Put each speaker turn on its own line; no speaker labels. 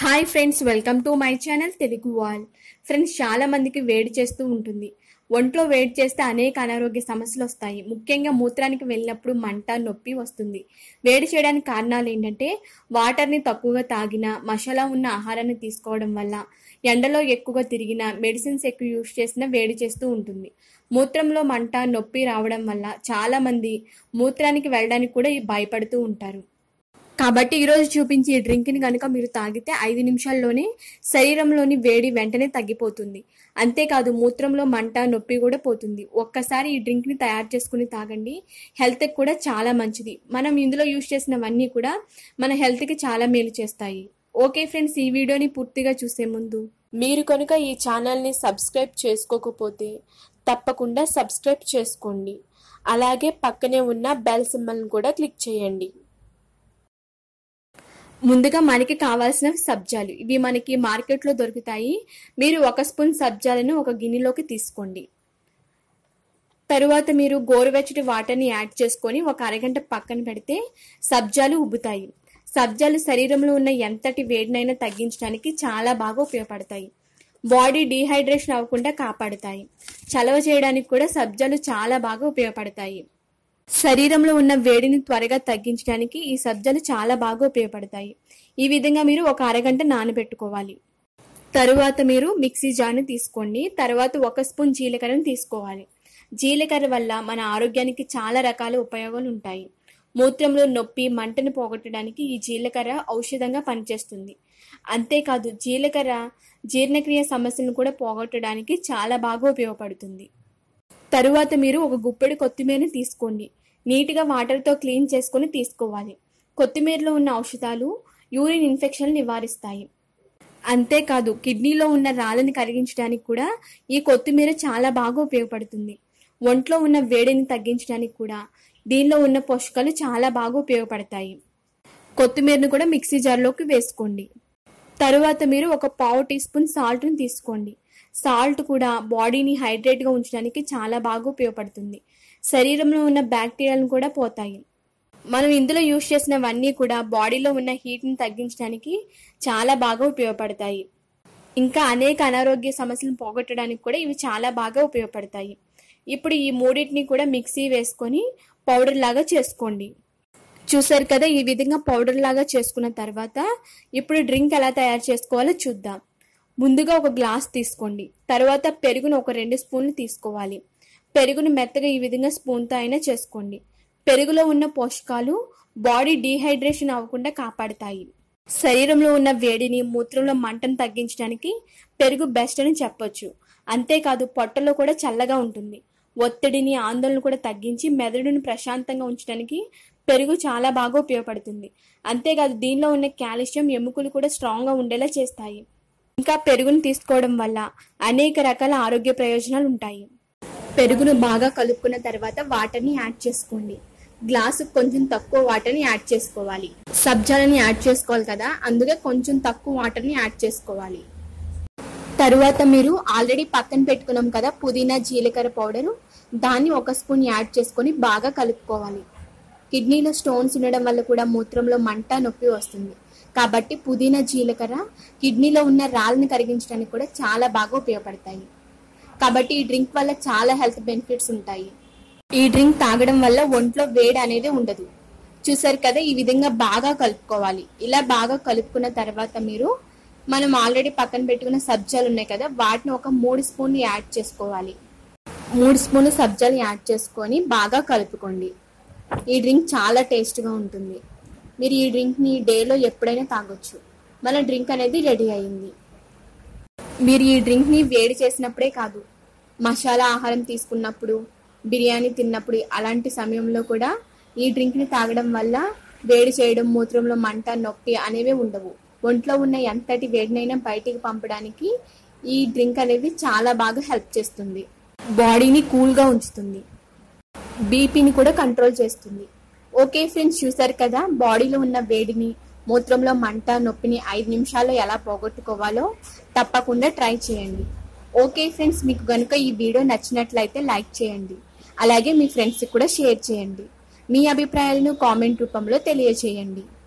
hi friends welcome to my channel Telugu wall friends చాలా మందికి వేడి చేస్తూ ఉంటుంది ఒంట్లో వేడి చేస్తే అనేక అనారోగ్య సమస్యలు వస్తాయి ముఖ్యంగా మూత్రానికి వెళ్ళినప్పుడు మంట నొప్పి వస్తుంది వేడి చేయడానికి కారణాలు ఏంటంటే వాటర్ని తక్కువగా తాగిన మసాలా ఉన్న ఆహారాన్ని తీసుకోవడం వల్ల ఎండలో ఎక్కువగా తిరిగిన మెడిసిన్స్ ఎక్కువ యూజ్ చేసినా వేడి చేస్తూ ఉంటుంది మూత్రంలో మంట నొప్పి రావడం వల్ల చాలా మంది మూత్రానికి వెళ్ళడానికి కూడా భయపడుతూ ఉంటారు కాబట్టి ఈరోజు చూపించి ఈ డ్రింక్ని కనుక మీరు తాగితే ఐదు నిమిషాల్లోనే శరీరంలోని వేడి వెంటనే తగ్గిపోతుంది అంతేకాదు మూత్రంలో మంట నొప్పి కూడా పోతుంది ఒక్కసారి ఈ డ్రింక్ని తయారు చేసుకుని తాగండి హెల్త్కి కూడా చాలా మంచిది మనం ఇందులో యూజ్ చేసినవన్నీ కూడా మన హెల్త్కి చాలా మేలు చేస్తాయి ఓకే ఫ్రెండ్స్ ఈ వీడియోని పూర్తిగా చూసే ముందు మీరు కనుక ఈ ఛానల్ని సబ్స్క్రైబ్ చేసుకోకపోతే తప్పకుండా సబ్స్క్రైబ్ చేసుకోండి అలాగే పక్కనే ఉన్న బెల్ సింబల్ని కూడా క్లిక్ చేయండి ముందుగా మనకి కావాల్సిన సబ్జాలు ఇవి మనకి మార్కెట్లో దొరుకుతాయి మీరు ఒక స్పూన్ సబ్జాలను ఒక గిన్నెలోకి తీసుకోండి తరువాత మీరు గోరువెచ్చటి వాటర్ని యాడ్ చేసుకొని ఒక అరగంట పక్కన పెడితే సబ్జాలు ఉబ్బుతాయి సబ్జాలు శరీరంలో ఉన్న ఎంతటి వేడినైనా తగ్గించడానికి చాలా బాగా ఉపయోగపడతాయి బాడీ డీహైడ్రేషన్ అవ్వకుండా కాపాడుతాయి చలవ చేయడానికి కూడా సబ్జాలు చాలా బాగా ఉపయోగపడతాయి శరీరంలో ఉన్న వేడిని త్వరగా తగ్గించడానికి ఈ సబ్జాలు చాలా బాగా ఉపయోగపడతాయి ఈ విధంగా మీరు ఒక అరగంట నానబెట్టుకోవాలి తరువాత మీరు మిక్సీ జార్ని తీసుకోండి తర్వాత ఒక స్పూన్ జీలకర్రను తీసుకోవాలి జీలకర్ర వల్ల మన ఆరోగ్యానికి చాలా రకాల ఉపయోగాలు ఉంటాయి మూత్రంలో నొప్పి మంటను పోగొట్టడానికి ఈ జీలకర్ర ఔషధంగా పనిచేస్తుంది అంతేకాదు జీలకర్ర జీర్ణక్రియ సమస్యలను కూడా పోగొట్టడానికి చాలా బాగా ఉపయోగపడుతుంది తరువాత మీరు ఒక గుప్పెడు కొత్తిమీరని తీసుకోండి నీట్గా వాటర్తో క్లీన్ చేసుకొని తీసుకోవాలి కొత్తిమీరలో ఉన్న ఔషధాలు యూరిన్ ఇన్ఫెక్షన్ నివారిస్తాయి అంతేకాదు కిడ్నీలో ఉన్న రాళ్ళని కరిగించడానికి కూడా ఈ కొత్తిమీర చాలా బాగా ఉపయోగపడుతుంది ఒంట్లో ఉన్న వేడిని తగ్గించడానికి కూడా దీనిలో ఉన్న పోషకాలు చాలా బాగా ఉపయోగపడతాయి కొత్తిమీరను కూడా మిక్సీ జార్లోకి వేసుకోండి తరువాత మీరు ఒక పావు టీ స్పూన్ సాల్ట్ని తీసుకోండి సాల్ట్ కూడా బాడీని హైడ్రేట్గా ఉంచడానికి చాలా బాగా ఉపయోగపడుతుంది శరీరంలో ఉన్న బ్యాక్టీరియాలను కూడా పోతాయి మనం ఇందులో యూజ్ చేసినవన్నీ కూడా బాడీలో ఉన్న హీట్ని తగ్గించడానికి చాలా బాగా ఉపయోగపడతాయి ఇంకా అనేక అనారోగ్య సమస్యలను పోగొట్టడానికి కూడా ఇవి చాలా బాగా ఉపయోగపడతాయి ఇప్పుడు ఈ మూడింటిని కూడా మిక్సీ వేసుకొని పౌడర్ లాగా చేసుకోండి చూసారు కదా ఈ విధంగా పౌడర్ లాగా చేసుకున్న తర్వాత ఇప్పుడు డ్రింక్ ఎలా తయారు చేసుకోవాలో చూద్దాం ముందుగా ఒక గ్లాస్ తీసుకోండి తర్వాత పెరుగును ఒక రెండు స్పూన్లు తీసుకోవాలి పెరుగును మెత్తగా ఈ విధంగా స్పూన్తో అయినా చేసుకోండి పెరుగులో ఉన్న పోషకాలు బాడీ డీహైడ్రేషన్ అవ్వకుండా కాపాడుతాయి శరీరంలో ఉన్న వేడిని మూత్రంలో మంటను తగ్గించడానికి పెరుగు బెస్ట్ అని చెప్పొచ్చు అంతేకాదు పొట్టలో కూడా చల్లగా ఉంటుంది ఒత్తిడిని ఆందోళన కూడా తగ్గించి మెదడును ప్రశాంతంగా ఉంచడానికి పెరుగు చాలా బాగా ఉపయోగపడుతుంది అంతేకాదు దీనిలో ఉన్న కాల్షియం ఎముకలు కూడా స్ట్రాంగ్గా ఉండేలా చేస్తాయి ఇంకా పెరుగును తీసుకోవడం వల్ల అనేక రకాల ఆరోగ్య ప్రయోజనాలు ఉంటాయి పెరుగును బాగా కలుపుకున్న తర్వాత వాటర్ని యాడ్ చేసుకోండి గ్లాసు కొంచెం తక్కువ వాటర్ని యాడ్ చేసుకోవాలి సబ్జాలని యాడ్ చేసుకోవాలి కదా అందుకే కొంచెం తక్కువ వాటర్ని యాడ్ చేసుకోవాలి తరువాత మీరు ఆల్రెడీ పక్కన పెట్టుకున్నాం కదా పుదీనా జీలకర్ర పౌడరు దాన్ని ఒక స్పూన్ యాడ్ చేసుకొని బాగా కలుపుకోవాలి కిడ్నీలో స్టోన్స్ ఉండడం వల్ల కూడా మూత్రంలో మంట నొప్పి వస్తుంది కాబట్టి పుదీనా జీలకర్ర కిడ్నీలో ఉన్న రాళ్ళని కరిగించడానికి కూడా చాలా బాగా ఉపయోగపడతాయి కాబట్టి ఈ డ్రింక్ వల్ల చాలా హెల్త్ బెనిఫిట్స్ ఉంటాయి ఈ డ్రింక్ తాగడం వల్ల ఒంట్లో వేడి అనేది ఉండదు చూసారు కదా ఈ విధంగా బాగా కలుపుకోవాలి ఇలా బాగా కలుపుకున్న తర్వాత మీరు మనం ఆల్రెడీ పక్కన పెట్టుకున్న సబ్జాలు ఉన్నాయి కదా వాటిని ఒక మూడు స్పూన్లు యాడ్ చేసుకోవాలి మూడు స్పూన్లు సబ్జాలు యాడ్ చేసుకొని బాగా కలుపుకోండి ఈ డ్రింక్ చాలా టేస్ట్గా ఉంటుంది మీరు ఈ డ్రింక్ని డేలో ఎప్పుడైనా తాగొచ్చు మన డ్రింక్ అనేది రెడీ అయింది మీరు ఈ డ్రింక్ని వేడి చేసినప్పుడే కాదు మసాలా ఆహారం తీసుకున్నప్పుడు బిర్యానీ తిన్నప్పుడు అలాంటి సమయంలో కూడా ఈ డ్రింక్ని తాగడం వల్ల వేడి చేయడం మూత్రంలో మంట నొప్పి అనేవి ఉండవు ఒంట్లో ఉన్న ఎంతటి వేడినైనా బయటికి పంపడానికి ఈ డ్రింక్ అనేది చాలా బాగా హెల్ప్ చేస్తుంది బాడీని కూల్గా ఉంచుతుంది బీపీని కూడా కంట్రోల్ చేస్తుంది ఓకే ఫ్రెండ్స్ చూసారు కదా బాడీలో ఉన్న వేడిని మూత్రంలో మంట నొప్పిని ఐదు నిమిషాల్లో ఎలా పోగొట్టుకోవాలో తప్పకుండా ట్రై చేయండి ఓకే ఫ్రెండ్స్ మీకు కనుక ఈ వీడియో నచ్చినట్లయితే లైక్ చేయండి అలాగే మీ ఫ్రెండ్స్కి కూడా షేర్ చేయండి మీ అభిప్రాయాలను కామెంట్ రూపంలో తెలియచేయండి